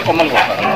కొమ్మలు కొడతారా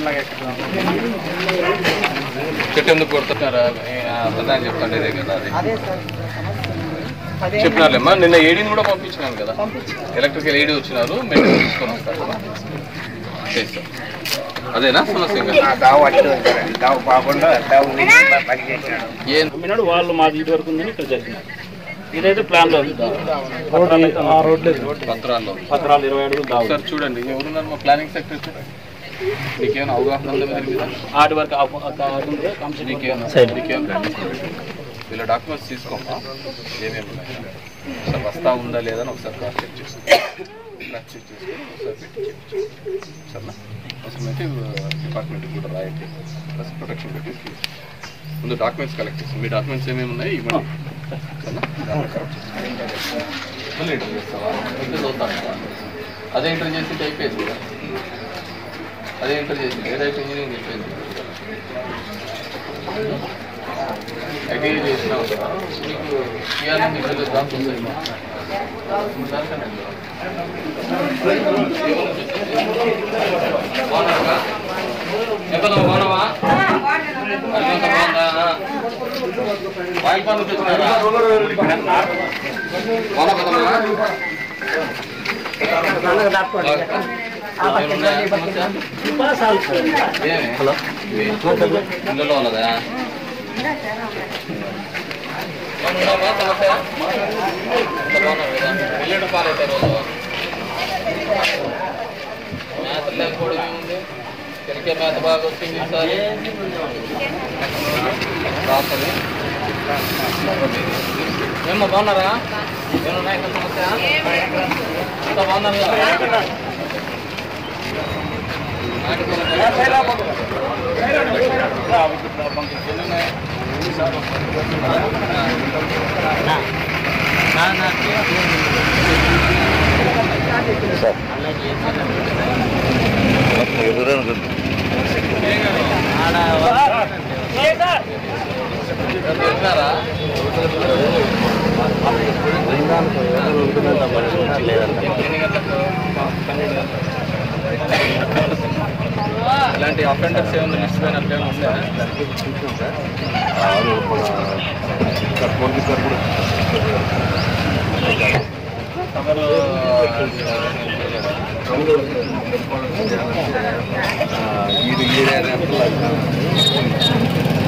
చెట్టు ఎందుకు కొడుతున్నారా అర్థం చెప్తాండి ఇదే కదా అది అదే సార్ అదే చెప్పినారులేమ్మా నిన్న ఏడీని కూడా పంపించినాను కదా ఎలక్ట్రికల్ ఏడీ వచ్చినారు మేము తీసుకొని వస్తారు చేస్తాం అదేనా సమస్య ఇంకా? దావు అట్టు ఉంటారండి దావు కాకుండా దావు పని చేసినాడు ఏం అమ్మినాడు వాళ్ళు మాది ఇటు వరకు ఉందని ఇక్కడ జరిగింది ఇదైతే ప్లాన్ లో ఉంది పత్రాలు అయితే ఆ రోడ్లేదు పత్రాల్లో పత్రాలు ఇరవై అడుగులు దావు ఒకసారి చూడండి ఎవరున్నారు మా ప్లానింగ్ సెక్రటరీ మీకేమైనా అవగాహన ఉందా దీని మీద ఆటి వరకు ఆ- ఆ- ఆ ఉంటే కంప్లీట్ నీకేమైనా నీకేమైనా వీళ్ళ డాక్యుమెంట్స్ తీసుకోమా ఏమేమి ఉన్నాయి ఒకసారి వస్తా ఉందా లేదా అని ఒకసారి క్రాస్ చెక్ చేసుకో క్రాస్ చెక్ చేసుకొని ఒకసారి పెట్టి చెక్ సరేనా అవసరమైతే డిపార్ట్మెంట్ కూడా రాయండి ప్లస్ ప్రొటెక్షన్ పెట్టి తీసుకో. ముందు డాక్యుమెంట్స్ కలెక్ట్ చేస్తాం మీ డాక్యుమెంట్స్ ఏమేమి ఉన్నాయి ఇవ్వండి సరేనా దాన్ని correct చేస్తాం. మళ్ళీ ఎంటర్ చేస్తావా అయితే చదువుతాను అదే ఎంటర్ చేసి అయిపోయింది కదా అదే ఎంటర్ చేసి ఏదైతే ఇంజనీరింగ్ అయిపోయింది ఐటీ చేసినావు కదా నీకు ఇవాళ మీకు జాబ్స్ వస్తాయి బాగున్నారా ఎంత బాగున్నావా అర్జునంత బాగుందా వాయిల్ పని నుంచి వచ్చినారా బాగున్నా కదమ్మా ఏమున్నాయా సమస్య ఏమి ఇళ్ళలో ఉన్నదా ఏమున్నావా సమస్య అంత బాగున్నారు కదా వెళ్ళడం పాలవుతారు రోజు మేత లేకపోవడం ఏముంది తిరిగే మేత బాగా వచ్చింది ఈసారి రాస్తుంది ఏమో బాగున్నారా ఏమన్నా ఇంకా సమస్య అంత బాగున్నారు కదా తెలిసినారా ఎన్ని గంటలకు ఇలాంటి అఫెండర్స్ ఏమైనా లిస్ట్ పైన అట్లా ఏమైనా ఉన్నాయా తమరు ఈ